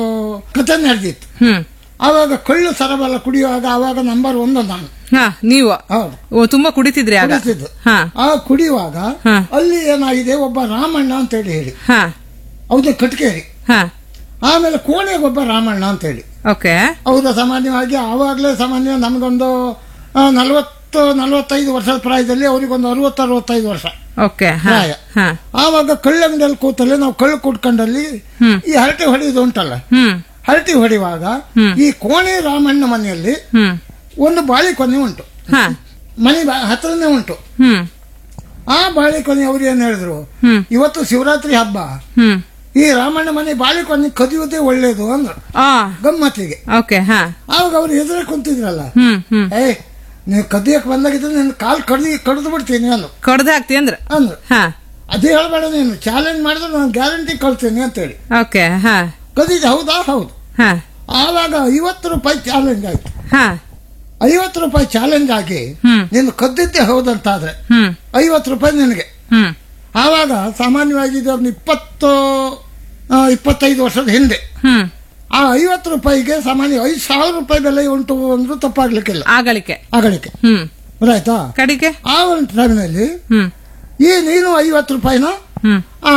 ಕಥೆ ನಡೆದಿತ್ತು ಹ್ಮ್ ಆವಾಗ ಕಳ್ಳು ಸರಬಲ ಕುಡಿಯುವಾಗ ಆವಾಗ ನಂಬರ್ ಒಂದು ನಾನು ಹಾ ನೀವು ಹೌದು ಓ ತುಂಬಾ ಕುಡಿತಿದ್ರಿ ಆಗ ಕುಡಿತಿದ್ದು ಹಾ ಆ ಕುಡಿಯುವಾಗ ಹಾ. ಅಲ್ಲಿ ಏನಾಗಿದೆ ಒಬ್ಬ ರಾಮಣ್ಣ ಅಂತ ಹೇಳಿ ಹೇಳಿ ಹಾ ಹೌದು ಕಟ್ಕೇರಿ ಹಾ ಆಮೇಲೆ ಕೋಣೆಗೆ ಒಬ್ಬ ರಾಮಣ್ಣ ಅಂತ ಹೇಳಿ ಓಕೆ ಹೌದು ಸಾಮಾನ್ಯವಾಗಿ ಆವಾಗಲೇ ಸಾಮಾನ್ಯ ನಮಗೊಂದು ಆ, ನಲವತ್ತು ನಲವತ್ತೈದು ವರ್ಷದ ಪ್ರಾಯದಲ್ಲಿ ಅವರಿಗೊಂದು ಅರವತ್ತು ಅರವತ್ತೈದು ವರ್ಷ ಓಕೆ ಹಾ ಪ್ರಾಯ. ಹಾ ಆವಾಗ ಕಳ್ಳಂಗಡಿಯಲ್ಲಿ ಕೂತಲ್ಲಿ ನಾವು ಕಳ್ಳು ಕುಟ್ಕೊಂಡಲ್ಲಿ ಹ್ಮ್. ಈ ಹರಟೆ ಹೊಡೆಯೋದು ಉಂಟಲ್ಲ ಹ್ಮ್ ಹರಟೆ ಹೊಡೆಯುವಾಗ ಈ ಕೋಣೆ ರಾಮಣ್ಣ ಮನೆಯಲ್ಲಿ ಹ್ಮ್ ಒಂದು ಬಾಳಿಕೊನೆ ಉಂಟು ಹಾ ಮನೆ ಬಾ- ಹತ್ರನೇ ಉಂಟು ಹ್ಮ್ ಆ ಬಾಳಿಕೊನೆ ಅವ್ರು ಏನ್ ಹೇಳಿದ್ರು ಹ್ಮ್ ಇವತ್ತು ಶಿವರಾತ್ರಿ ಹಬ್ಬ ಹ್ಮ್ ಈ ರಾಮಣ್ಣ ಮನೆ ಬಾಳಿಕೊನೆ ಕದಿಯುವುದೇ ಒಳ್ಳೇದು ಅಂದ್ರು ಆ ಗಮ್ಮತ್ತಿಗೆ ಓಕೆ ಹಾ ಆವಾಗ ಅವ್ರು ಎದುರೇ ಕುಂತಿದ್ರಲ್ಲ ಹ್ಮ್ ಹ್ಮ್ ಏ ನೀವು ಕದಿಯಕ್ ಬಂದಾಗಿದ್ರೆ ನಿನ್ನ ಕಾಲ್ ಕಡ್ದು ಕಡ್ದು ಬಿಡ್ತೀನಿ ಅಲ್ಲ ಕಡ್ದ ಹಾಕ್ತಿ ಅಂದ್ರ ಅಂದ್ರು ಹಾ ಅದೇ ಹೇಳ್ಬೇಡ ನೀನು ಚಾಲೆಂಜ್ ಮಾಡಿದ್ರೆ ನಾನು ಗ್ಯಾರಂಟಿ ಕಳ್ತೀನಿ ಅಂತೇಳಿ ಓಕೆ ಹಾ ಕದಿದ ಹೌದಾ ಹೌದು ಹಾ ಆವಾಗ ಐವತ್ತು ರೂಪಾಯಿ ಚಾಲೆಂಜ್ ಆಯ್ತು ಹಾ ಐವತ್ತು ರೂಪಾಯಿ ಚಾಲೆಂಜ್ ಆಗಿ ಹ್ಮ್ ನೀನು ಕದ್ದಿದ್ದೆ ಹೌದಂತಾದ್ರೆ ಹ್ಮ್ ಐವತ್ತು ರೂಪಾಯಿ ನಿನಗೆ ಹ್ಮ್ ಆವಾಗ ಸಾಮಾನ್ಯವಾಗಿ ಇದು ಒಂದು ಇಪ್ಪತ್ತು ಆ, ಇಪ್ಪತ್ತೈದು ವರ್ಷದ ಹಿಂದೆ ಹ್ಮ್ ಆ ಐವತ್ತು ರೂಪಾಯಿಗೆ ಸಾಮಾನ್ಯ ಐದು ಸಾವಿರ ರೂಪಾಯಿ ಬೆಲೆ ಉಂಟು ಅಂದ್ರೂ ತಪ್ಪಾಗ್ಲಿಕ್ಕಿಲ್ಲ ಆಗಲಿಕ್ಕೆ ಆಗಲಿಕ್ಕೆ ಹ್ಮ್ ಗೊತ್ತಾಯ್ತಾ ಕಡಿಗೆ ಆ ಒಂದು ಟೈಮ್ನಲ್ಲಿ ಹ್ಮ್ ಈ ನೀನು ಐವತ್ತು ರೂಪಾಯಿನ ಹ್ಮ್ ಆ,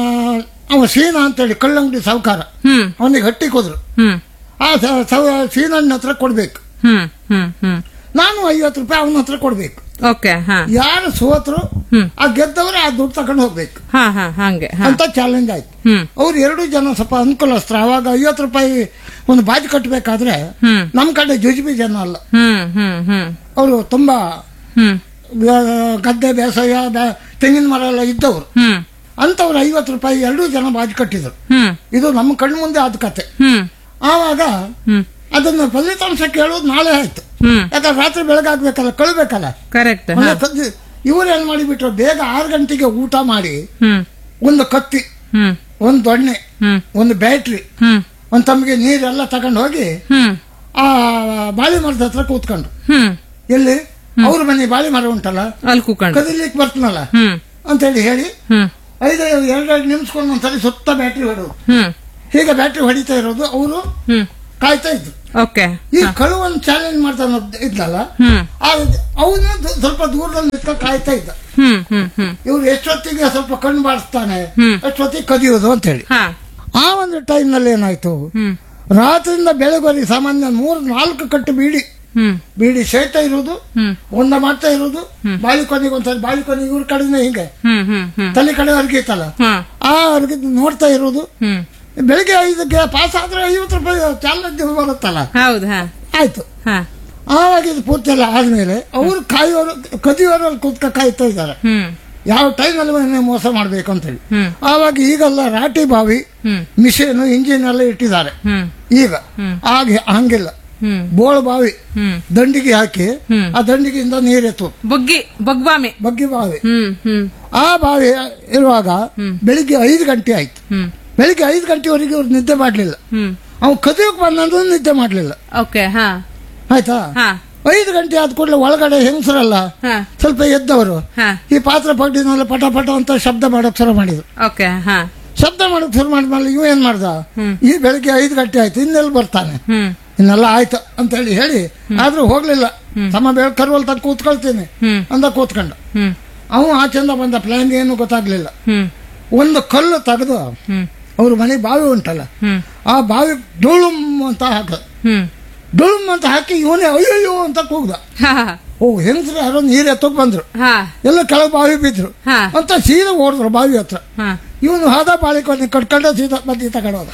ಅವ ಸೀನಾ ಅಂತೇಳಿ ಕಲ್ಲಂಗಡಿ ಸಾವುಕಾರ ಹ್ಮ್ ಅವನಿಗೆ ಹಟ್ಟಿ ಕೊದ್ರು ಹ್ಮ್ ಆ ಸ- ಸವ- ಸೀನಣ್ಣ ಹತ್ರ ಕೊಡ್ಬೇಕು ಹ್ಮ್ ಹ್ಮ್ ಹ್ಮ್ ನಾನು ಐವತ್ತು ರೂಪಾಯಿ ಅವನ ಹತ್ರ ಕೊಡ್ಬೇಕು ಓಕೆ ಹಾ ಯಾರು ಸೋತರು ಹ್ಮ್. ಆ ಗೆದ್ದವರು ಆ ದುಡ್ಡು ತಗೊಂಡು ಹೋಗ್ಬೇಕು ಹಾ ಹಾ ಹಂಗೆ ಹಾ ಅಂತ ಚಾಲೆಂಜ್ ಆಯ್ತು ಹ್ಮ್ ಅವ್ರು ಎರಡು ಜನ ಸ್ವಲ್ಪ ಅನುಕೂಲಸ್ತ್ರ ಅವಾಗ ಐವತ್ತು ರೂಪಾಯಿ ಒಂದು ಬಾಜಿ ಕಟ್ಟಬೇಕಾದ್ರೆ ಹ್ಮ್ ನಮ್ಮ ಕಡೆ ಜುಜುಬಿ ಜನ ಅಲ್ಲ ಹ್ಮ್ ಹ್ಮ್ ಹ್ಮ್ ಅವರು ತುಂಬಾ ಹ್ಮ್ ಆ, ಗದ್ದೆ ಬೇಸಾಯ ಬೆ- ತೆಂಗಿನ ಮರ ಎಲ್ಲ ಇದ್ದವರು ಹ್ಮ್ ಅಂತವ್ರು ಐವತ್ತು ರೂಪಾಯಿ ಎರಡೂ ಜನ ಬಾಜಿ ಕಟ್ಟಿದ್ರು ಹ್ಮ್ ಇದು ನಮ್ಮ ಕಣ್ಣು ಮುಂದೆ ಆದ ಕತೆ ಹ್ಮ್ ಆವಾಗ ಹ್ಮ್ ಅದನ್ನ ಫಲಿತಾಂಶ ಕೇಳೋದು ನಾಳೆ ಆಯ್ತು ಹ್ಮ್ ಯಾಕಂದ್ರೆ ರಾತ್ರಿ ಬೆಳಗಾಗ್ಬೇಕಲ್ಲ ಕಳ್ಬೇಕಲ್ಲ ಕರೆಕ್ಟ್ ಹಾ ಒಳ್ಳೆ ಕದ್ದಿ ಇವ್ರು ಏನ್ ಮಾಡಿಬಿಟ್ರು ಬೇಗ ಆರು ಗಂಟೆಗೆ ಊಟ ಮಾಡಿ ಹ್ಮ್ ಒಂದು ಕತ್ತಿ ಹ್ಮ್ ಒಂದು ದೊಣ್ಣೆ ಹ್ಮ್ ಒಂದು ಬ್ಯಾಟ್ರಿ ಹ್ಮ್ ಒಂದು ತಮಗೆ ನೀರೆಲ್ಲ ತಗೊಂಡು ಹೋಗಿ ಹ್ಮ್ ಆ ಬಾಳಿ ಮರದ ಹತ್ರ ಕೂತ್ಕೊಂಡ್ರು ಹ್ಮ್ ಎಲ್ಲಿ ಅವ್ರ ಮನೆ ಬಾಳಿ ಮರ ಉಂಟಲ್ಲ ಅಲ್ಲಿ ಕೂಕೊಂಡು ಕದಿಲಿಕ್ಕೆ ಬರ್ತನಲ್ಲ ಹ್ಮ್ ಅಂತೇಳಿ ಹೇಳಿ ಹ್ಮ್ ಐದು ಎರಡೆರಡು ನಿಮಿಷಕೊಂಡು ಒಂದ್ಸರಿ ಸುತ್ತ ಬ್ಯಾಟ್ರಿ ಹೊಡೋದು ಹ್ಮ್ ಹೀಗೆ ಬ್ಯಾಟ್ರಿ ಹೊಡಿತಾ ಇರೋದು ಅವರು ಹ್ಮ್ ಕಾಯ್ತಾ ಇದ್ರು ಓಕೆ ಈ ಕಳುವನ್ನು ಚಾಲೆಂಜ್ ಮಾಡ್ತಾನ ಇದ್ನಲ್ಲ ಹ್ಮ್ ಅವನು ಸ್ವಲ್ಪ ದೂರದಲ್ಲಿ ನಿಂತ್ಕೊಂಡು ಕಾಯ್ತಾ ಇದ್ದ ಹ್ಮ್ ಹ್ಮ್ ಹ್ಮ್ ಇವ್ರು ಎಷ್ಟೊತ್ತಿಗೆ ಸ್ವಲ್ಪ ಕಣ್ಣು ಬಾರಿಸ್ತಾನೆ ಹ್ಮ್. ಎಷ್ಟೊತ್ತಿಗೆ ಕದಿಯೋದು ಅಂತ ಹೇಳಿ ಹಾ ಆ ಒಂದು ಟೈಮ್ ನಲ್ಲಿ ಏನಾಯ್ತು ಹ್ಮ್ ರಾತ್ರಿಯಿಂದ ಬೆಳಗುವರೆಗೆ ಸಾಮಾನ್ಯ ಮೂರು ನಾಲ್ಕು ಕಟ್ಟು ಬೀಡಿ ಹ್ಮ್ ಬೀಡಿ ಸೇತಾ ಇರೋದು ಹ್ಮ್ ಒಂದ ಮಾಡ್ತಾ ಇರೋದು ಬಾಳಿಕೊನೆಗೆ ಒಂದ್ಸರಿ ಬಾಳಿಕೊನೆಗೆ ಇವ್ರ ಕಡೆನೇ ಹಿಂಗೆ ಹ್ಮ್ ಹ್ಮ್ ಹ್ಮ್ ತಲೆ ಕಡೆ ಹೊರಗೈತಲ್ಲ ಹಾ ಆ ಅವ್ರಿಗೆ ನೋಡ್ತಾ ಇರೋದು ಹ್ಮ್ ಬೆಳಿಗ್ಗೆ ಐದಕ್ಕೆ ಪಾಸ್ ಆದ್ರೆ ಐವತ್ತು ರೂಪಾಯಿ ಚಾಲನೆ ಬರುತ್ತಲ್ಲ ಹೌದು ಹಾ ಆಯ್ತು ಹಾ ಆವಾಗ ಇದು ಪೂರ್ತಿ ಎಲ್ಲ ಆದ್ಮೇಲೆ ಅವರು ಕಾಯೋರು ಕದಿಯೋರಲ್ಲಿ ಕೂತ್ಕ ಕಾಯ್ತಾ ಇದ್ದಾರೆ ಹ್ಮ್ ಯಾವ ಟೈಮಲ್ಲಿ ಮನೆ ಮೋಸ ಮಾಡ್ಬೇಕು ಅಂತ ಹೇಳಿ ಹ್ಮ್. ಆವಾಗ ಈಗೆಲ್ಲ ರಾಟಿ ಬಾವಿ ಹ್ಮ್ ಮಿಷಿನ್ ಇಂಜಿನ್ ಎಲ್ಲ ಇಟ್ಟಿದ್ದಾರೆ ಹ್ಮ್ ಈಗ ಆಗ ಹಂಗಿಲ್ಲ ಹ್ಮ್ ಬೋಳ ಬಾವಿ ಹ್ಮ್ ದಂಡಿಗೆ ಹಾಕಿ ಹ್ಮ್. ಆ ದಂಡಿಗೆಯಿಂದ ನೀರೆತ್ತು ಬಗ್ಗಿ ಬಗ್ಬಾಮೆ ಬಗ್ಗಿ ಬಾವಿ ಹ್ಮ್ ಹ್ಮ್ ಆ ಬಾವಿ ಇರುವಾಗ ಬೆಳಿಗ್ಗೆ ಐದು ಗಂಟೆ ಆಯ್ತು ಹ್ಮ್ ಬೆಳಿಗ್ಗೆ ಐದು ಗಂಟೆವರೆಗೆ ಅವ್ರು ನಿದ್ದೆ ಮಾಡ್ಲಿಲ್ಲ ಹ್ಮ್ ಅವ್ನು ಕದಿಯೋಕ್ ಬಂದಂದ್ರೂ ನಿದ್ದೆ ಮಾಡ್ಲಿಲ್ಲ ಓಕೆ ಹಾ ಆಯ್ತಾ ಹಾ ಐದು ಗಂಟೆ ಆದ ಕೂಡಲೇ ಒಳಗಡೆ ಹೆಂಗಸರಲ್ಲ ಹಾ ಸ್ವಲ್ಪ ಎದ್ದವರು ಹಾ ಈ ಪಾತ್ರ ಪಟ್ಟಿನೆಲ್ಲ ಪಟ ಪಟ ಅಂತ ಶಬ್ದ ಮಾಡಕ್ ಶುರು ಮಾಡಿದ್ರು ಓಕೆ ಹಾ ಶಬ್ದ ಮಾಡಕ್ ಶುರು ಮಾಡಿದ್ಮೇಲೆ ಇವ ಏನ್ ಮಾಡ್ದ ಈ ಬೆಳಿಗ್ಗೆ ಐದು ಗಂಟೆ ಆಯ್ತು ಇನ್ನೆಲ್ಲಿ ಬರ್ತಾನೆ ಹ್ಮ್ ಇನ್ನೆಲ್ಲ ಆಯ್ತು ಅಂತ ಹೇಳಿ ಹೇಳಿ ಆದ್ರೂ ಹೋಗ್ಲಿಲ್ಲ ತಮ್ಮ ಬೆಳ ಕರುವಲ್ ತನಕ ಕೂತ್ಕೊಳ್ತೀನಿ ಹ್ಮ್. ಅಂದ ಕೂತ್ಕೊಂಡ ಹ್ಮ್ ಅವ ಆಚೆಂದ ಬಂದ ಪ್ಲಾನ್ ಏನು ಗೊತ್ತಾಗ್ಲಿಲ್ಲ ಹ್ಮ್ ಒಂದು ಕಲ್ಲು ತೆಗೆದು ಹ್ಮ್ ಅವ್ರ ಮನೆ ಬಾವಿ ಉಂಟಲ್ಲ ಹ್ಮ್ ಆ ಬಾವಿ ಡೊಳುಮ್ ಅಂತ ಹಾಕ ಹ್ಮ್ ಡೊಳುಮ್ ಅಂತ ಹಾಕಿ ಇವನೇ ಅಯ್ಯಯ್ಯೋ ಅಂತ ಕೂಗ್ದ ಹಾ ಓ ಹೆಂಗಸ್ರು ಯಾರೋ ನೀರ್ ಎತ್ತಕ್ ಬಂದ್ರು ಹಾ ಎಲ್ಲ ಕೆಳಗೆ ಬಾವಿ ಬಿದ್ರು ಹಾ. ಅಂತ ಸೀದಾ ಓಡಿದ್ರು ಬಾವಿ ಹತ್ರ ಹಾ ಇವನು ಹಾದ ಬಾಳಿಕೊನೆ ಕಟ್ಕೊಂಡ ಸೀದಾ ಬದ್ದಿ ತಗೊಂಡೋದ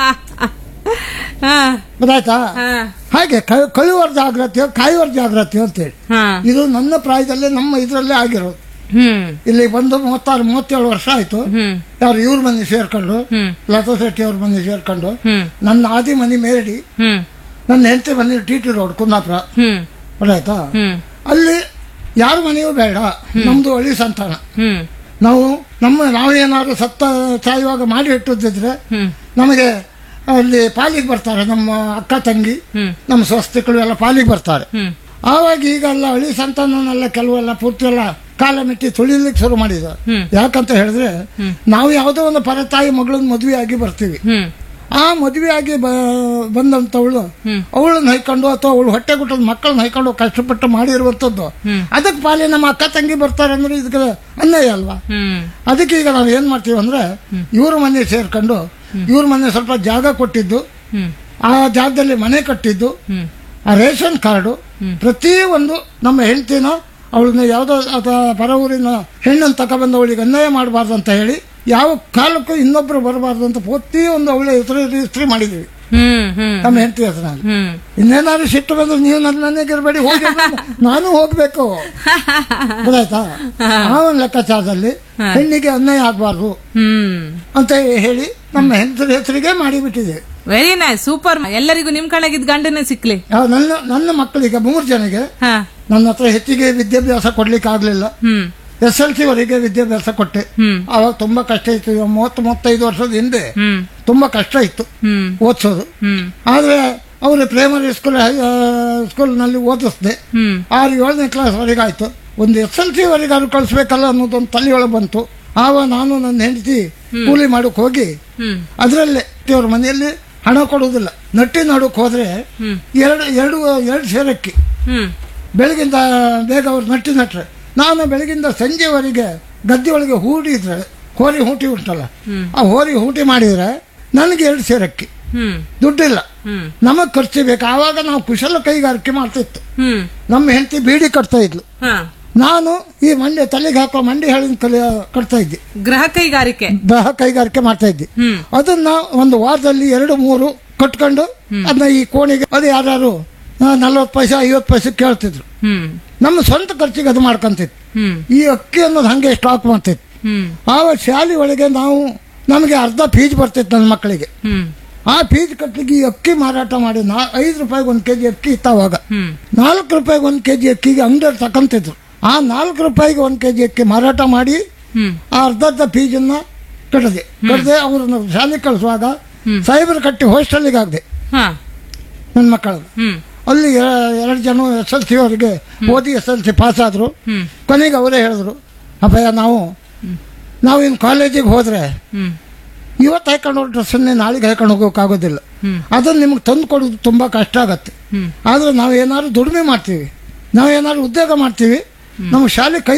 ಹಾ ಗೊತ್ತಾಯ್ತಾ ಹಾ ಹಾಗೆ ಕ- ಕಳುವರ ಜಾಗ್ರತೆ ಕಾಯುವರ ಜಾಗ್ರತೆ ಅಂತೇಳಿ ಹಾ ಇದು ನನ್ನ ಪ್ರಾಯದಲ್ಲೇ ನಮ್ಮ ಇದರಲ್ಲೇ ಆಗಿರೋದು ಹ್ಮ್ ಇಲ್ಲಿ ಬಂದು ಮೂವತ್ತಾರು ಮೂವತ್ತೇಳು ವರ್ಷ ಆಯ್ತು ಹ್ಮ್ ಯಾರು ಇವ್ರ ಮನೆ ಸೇರ್ಕೊಂಡು ಹ್ಮ್. ಲತಾ ಶೆಟ್ಟಿ ಅವ್ರ ಮನೆ ಸೇರ್ಕೊಂಡು ಹ್ಮ್ ನನ್ನ ಆದಿ ಮನೆ ಮೇರಡಿ ಹ್ಮ್ ನನ್ನ ಹೆಂಡತಿ ಮನೆ ಟಿ ಟಿ ರೋಡ್ ಕುಂದಾಪುರ ಹ್ಮ್ ಗೊತ್ತಾಯ್ತಾ ಹ್ಮ್ ಅಲ್ಲಿ ಯಾರ ಮನೆಯೂ ಬೇಡ ನಮ್ದು ಹಳ್ಳಿ ಸಂತಾನ ಹ್ಮ್ ನಾವು ನಮ್ಮ ನಾವೇನಾದ್ರು ಸತ್ತ ಸಾಯುವಾಗ ಮಾಡಿ ಇಟ್ಟಿದ್ರೆ ಹ್ಮ್ ನಮಗೆ ಅಲ್ಲಿ ಪಾಲಿಗೆ ಬರ್ತಾರೆ ನಮ್ಮ ಅಕ್ಕ ತಂಗಿ ಹ್ಮ್. ನಮ್ಮ ಸ್ವಸ್ತಿಗಳು ಎಲ್ಲ ಪಾಲಿಗೆ ಬರ್ತಾರೆ ಹ್ಮ್ ಆವಾಗ ಈಗ ಎಲ್ಲ ಹಳ್ಳಿ ಸಂತಾನನೆಲ್ಲ ಕೆಲವೆಲ್ಲ ಪೂರ್ತಿ ಎಲ್ಲ ಕಾಲ ಮೆಟ್ಟಿ ತುಳಿಲಿಕ್ಕೆ ಶುರು ಮಾಡಿದ್ದಾರೆ ಹ್ಮ್. ಯಾಕಂತ ಹೇಳಿದ್ರೆ ನಾವು ಯಾವುದೋ ಒಂದು ಪರತಾಯಿ ಮಗಳನ್ನ ಮದುವೆ ಆಗಿ ಬರ್ತೀವಿ ಹ್ಮ್ ಆ ಮದುವೆ ಆಗಿ ಬ- ಬಂದಂತವಳು ಅವಳನ್ನ ಹೈಕೊಂಡು ಅಥವಾ ಅವಳು ಹೊಟ್ಟೆ ಗುಟ್ಟದ ಮಕ್ಕಳನ್ನ ಹೈಕೊಂಡು ಕಷ್ಟಪಟ್ಟು ಮಾಡಿರುವಂತದ್ದು ಅದಕ್ಕೆ ಪಾಲಿ ನಮ್ಮ ಅಕ್ಕ ತಂಗಿ ಬರ್ತಾರೆ ಅಂದ್ರೆ ಇದಕ್ಕೆ ಅನ್ಯಾಯ ಅಲ್ವಾ ಹ್ಮ್ ಅದಕ್ಕೆ ಈಗ ನಾವು ಏನ್ ಮಾಡ್ತೀವಿ ಅಂದ್ರೆ ಇವ್ರ ಮನೆ ಸೇರ್ಕೊಂಡು ಇವ್ರ ಮನೆ ಸ್ವಲ್ಪ ಜಾಗ ಕೊಟ್ಟಿದ್ದು ಹ್ಮ್ ಆ ಜಾಗದಲ್ಲಿ ಮನೆ ಕಟ್ಟಿದ್ದು ಹ್ಮ್ ಆ ರೇಷನ್ ಕಾರ್ಡು ಪ್ರತಿ ಒಂದು ನಮ್ಮ ಹೆಂಡತಿನ ಅವಳನ್ನ ಯಾವುದೋ ಅಥವಾ ಪರ ಊರಿನ ಹೆಣ್ಣನ್ನು ತಗೊಬಂದು ಅವಳಿಗೆ ಅನ್ಯಾಯ ಮಾಡಬಾರ್ದು ಅಂತ ಹೇಳಿ ಯಾವ ಕಾಲಕ್ಕೂ ಇನ್ನೊಬ್ರು ಬರಬಾರ್ದು ಅಂತ ಪ್ರತಿ ಒಂದು ಅವಳ ಹೆಸರು ರಿಜಿಸ್ಟ್ರಿ ಮಾಡಿದೀವಿ ಹ್ಮ್ ಹ್ಮ್ ನಮ್ಮ ಹೆಂಡತಿ ಹೆಸರಲ್ಲಿ ಹ್ಮ್ ಇನ್ನೇನಾದ್ರು ಸಿಟ್ಟು ಬಂದ್ರೆ ನೀವು ನನ್ನ ಮನೆಗೆ ಇರಬೇಡಿ ಹೋಗಿ ಅಂದ್ರೆ ನಾನು ಹೋಗ್ಬೇಕು ಗೊತ್ತಾಯ್ತಾ ಆ ಒಂದು ಲೆಕ್ಕಾಚಾರದಲ್ಲಿ ಹೆಣ್ಣಿಗೆ ಅನ್ಯಾಯ ಆಗಬಾರ್ದು ಹ್ಮ್ ಅಂತ ಹೇಳಿ ನಮ್ಮ ಹೆಂಡತಿರ ಹೆಸರಿಗೆ ಮಾಡಿಬಿಟ್ಟಿದ್ದೇವೆ ವೆರಿ ನೈಸ್ ಸೂಪರ್ ಎಲ್ಲರಿಗೂ ನಿಮ್ ಕಣಗಿದ್ ಗಂಡನೇ ಸಿಕ್ಲಿ ಆ, ನನ್ನ ನನ್ನ ಮಕ್ಕಳಿಗೆ ಮೂರು ಜನಗೆ ಹಾ ನನ್ನ ಹತ್ರ ಹೆಚ್ಚಿಗೆ ವಿದ್ಯಾಭ್ಯಾಸ ಕೊಡ್ಲಿಕ್ಕೆ ಆಗ್ಲಿಲ್ಲ ಹ್ಮ್ ಎಸ್ ಎಲ್ ಸಿ ವರೆಗೆ ವಿದ್ಯಾಭ್ಯಾಸ ಕೊಟ್ಟೆ ಹ್ಮ್. ಆವಾಗ ತುಂಬಾ ಕಷ್ಟ ಇತ್ತು ಇವಾಗ ಮೂವತ್ತು ಮೂವತ್ತೈದು ವರ್ಷದ ಹಿಂದೆ ಹ್ಮ್ ತುಂಬಾ ಕಷ್ಟ ಇತ್ತು ಹ್ಮ್ ಓದಿಸೋದು ಹ್ಮ್ ಆದ್ರೆ ಅವರು ಪ್ರೈಮರಿ ಸ್ಕೂಲ್ ಸ್ಕೂಲ್ನಲ್ಲಿ ಓದಿಸ್ದೆ ಹ್ಮ್ ಆರು ಏಳನೇ ಕ್ಲಾಸ್ ವರೆಗೆ ಆಯ್ತು ಒಂದು ಎಸ್ ಎಲ್ ಸಿ ವರೆಗೆ ಅವ್ರು ಕಳಿಸ್ಬೇಕಲ್ಲ ಅನ್ನೋದೊಂದು ತಲೆಯೊಳಗೆ ಬಂತು ಆವಾಗ ನಾನು ನನ್ನ ಹೆಂಡತಿ ಕೂಲಿ ಮಾಡಕ್ ಹೋಗಿ ಹ್ಮ್ ಅದರಲ್ಲೇ ಅವ್ರ ಮನೆಯಲ್ಲಿ ಹಣ ಕೊಡುವುದಿಲ್ಲ ನಟ್ಟಿ ನಡುಕ್ ಹೋದ್ರೆ ಎರಡು ಎರಡು ಎರಡು ಸೇರಕ್ಕಿ ಹ್ಮ್ ಬೆಳಗಿಂದ ಬೇಗ ಅವ್ರು ನಟ್ಟಿ ನಟ್ರೆ ನಾನು ಬೆಳಗಿಂದ ಸಂಜೆವರೆಗೆ ಗದ್ದೆಯೊಳಗೆ ಹೂಡಿದ್ರೆ ಹೋರಿ ಹೂಟಿ ಉಂಟಲ್ಲ ಆ ಹೋರಿ ಹೂಟಿ ಮಾಡಿದ್ರೆ ನನಗೆ ಎರಡು ಸೇರಕ್ಕಿ ಹ್ಮ್ ದುಡ್ಡಿಲ್ಲ ಹ್ಮ್ ನಮಗ್ ಖರ್ಚು ಬೇಕು ಆವಾಗ ನಾವು ಕುಶಲ ಕೈಗಾರಿಕೆ ಮಾಡ್ತಿತ್ತು ಹ್ಮ್ ನಮ್ಮ ಹೆಂಡತಿ ಬೀಡಿ ಕಟ್ತಾ ಇದ್ಲು ಹಾ ನಾನು ಈ ಮಂಡ್ಯ ತಲೆಗೆ ಹಾಕೋ ಮಂಡಿ ಹೇಳಿನ ಕಲಿ ಕಟ್ತಾ ಇದ್ದೆ ಗೃಹ ಕೈಗಾರಿಕೆ ಗೃಹ ಕೈಗಾರಿಕೆ ಮಾಡ್ತಾ ಇದ್ದೆ ಹ್ಮ್. ಅದನ್ನ ಒಂದು ವಾರದಲ್ಲಿ ಎರಡು ಮೂರು ಕಟ್ಕೊಂಡು ಅದನ್ನ ಈ ಕೋಣಿಗೆ ಅದು ಯಾರು ನಲ್ವತ್ತು ಪೈಸೆ ಐವತ್ತು ಪೈಸೆ ಕೇಳ್ತಿದ್ರು ಹ್ಮ್ ನಮ್ಮ ಸ್ವಂತ ಖರ್ಚಿಗೆ ಅದು ಮಾಡ್ಕೊಂತಿತ್ತು ಹ್ಮ್ ಈ ಅಕ್ಕಿ ಅನ್ನೋದು ಹಂಗೆ ಸ್ಟಾಕ್ ಮಾಡ್ತಿತ್ತು ಹ್ಮ್ ಆವಾಗ ಶಾಲೆ ಒಳಗೆ ನಾವು ನಮಗೆ ಅರ್ಧ ಫೀಸ್ ಬರ್ತಿತ್ತು ನನ್ನ ಮಕ್ಕಳಿಗೆ ಹ್ಮ್ ಆ ಫೀಸ್ ಕಟ್ಟಲಿಕ್ಕೆ ಈ ಅಕ್ಕಿ ಮಾರಾಟ ಮಾಡಿ ನಾ ಐದು ರೂಪಾಯಿಗೆ ಒಂದು ಕೆಜಿ ಅಕ್ಕಿ ಇತ್ತು ಅವಾಗ ಹ್ಮ್ ನಾಲ್ಕು ರೂಪಾಯಿಗೆ ಒಂದು ಕೆಜಿ ಅಕ್ಕಿಗೆ ಅಂಗಡಿಯವ್ರು ತಕೊಂತಿದ್ರು ಆ ನಾಲ್ಕು ರೂಪಾಯಿಗೆ ಒಂದು ಕೆಜಿ ಅಕ್ಕಿ ಮಾರಾಟ ಮಾಡಿ ಹ್ಮ್ ಆ ಅರ್ಧ ಅರ್ಧ ಫೀಸನ್ನ ಕಟ್ಟದೆ ಕಟ್ಟದೆ ಅವ್ರನ್ನ ಶಾಲೆ ಕಳಿಸುವಾಗ ಸಾಹೇಬರು ಕಟ್ಟಿ ಹಾಸ್ಟೆಲ್ಗೆ ಆಗದೆ ಹಾ ನನ್ನ ಮಕ್ಕಳು ಹ್ಮ್ ಅಲ್ಲಿ ಎ- ಎರಡು ಜನ ಎಸ್ ಎಲ್ ಸಿ ಅವರಿಗೆ ಓದಿ ಎಸ್ ಎಲ್ ಸಿ ಪಾಸ್ ಆದ್ರು ಹ್ಮ್ ಕೊನೆಗೆ ಅವರೇ ಹೇಳಿದ್ರು ಅಪ್ಪಯ್ಯ ನಾವು ನಾವು ಇನ್ನು ಕಾಲೇಜಿಗೆ ಹೋದ್ರೆ ಹ್ಮ್ ಇವತ್ತು ಹಾಕೊಂಡು ಡ್ರೆಸ್ಸನ್ನೇ ನಾಳೆಗೆ ಹಾಕೊಂಡು ಹೋಗೋಕ್ಕಾಗೋದಿಲ್ಲ ಹ್ಮ್. ಅದನ್ನು ನಿಮ್ಗೆ ತಂದು ಕೊಡೋದು ತುಂಬಾ ಕಷ್ಟ ಆಗತ್ತೆ ಹ್ಮ್. ಆದ್ರೆ ನಾವು ಏನಾದ್ರು ದುಡಿಮೆ ಮಾಡ್ತೀವಿ ನಾವು ಏನಾದ್ರು ಉದ್ಯೋಗ ಮಾಡ್ತೀವಿ ನಮ್ಮ ಶಾಲೆ ಕೈ